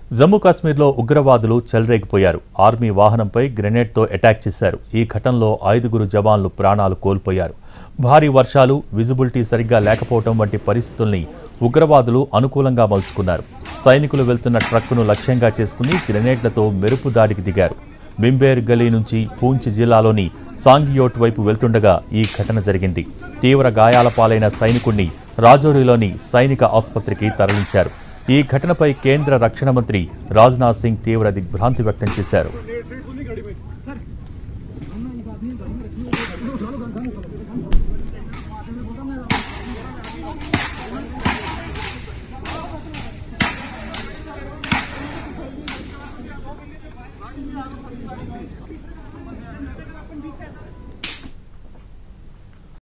జమ్మూ కాశ్మీర్లో ఉగ్రవాదులు చెలరేగిపోయారు ఆర్మీ వాహనంపై గ్రెనేడ్తో అటాక్ చేశారు ఈ ఘటనలో ఐదుగురు జవాన్లు ప్రాణాలు కోల్పోయారు భారీ వర్షాలు విజిబిలిటీ సరిగ్గా లేకపోవడం వంటి పరిస్థితుల్ని ఉగ్రవాదులు అనుకూలంగా మలుచుకున్నారు సైనికులు వెళ్తున్న ట్రక్కును లక్ష్యంగా చేసుకుని గ్రెనేడ్లతో మెరుపు దాడికి దిగారు బింబేర్ గలీ నుంచి పూంచ్ జిల్లాలోని సాంగియోట్ వైపు వెళ్తుండగా ఈ ఘటన జరిగింది తీవ్ర గాయాల పాలైన సైనికుణ్ణి రాజౌరిలోని సైనిక ఆసుపత్రికి తరలించారు ఈ ఘటనపై కేంద్ర రక్షణ మంత్రి రాజ్నాథ్ సింగ్ తీవ్ర దిగ్భ్రాంతి వ్యక్తం చేశారు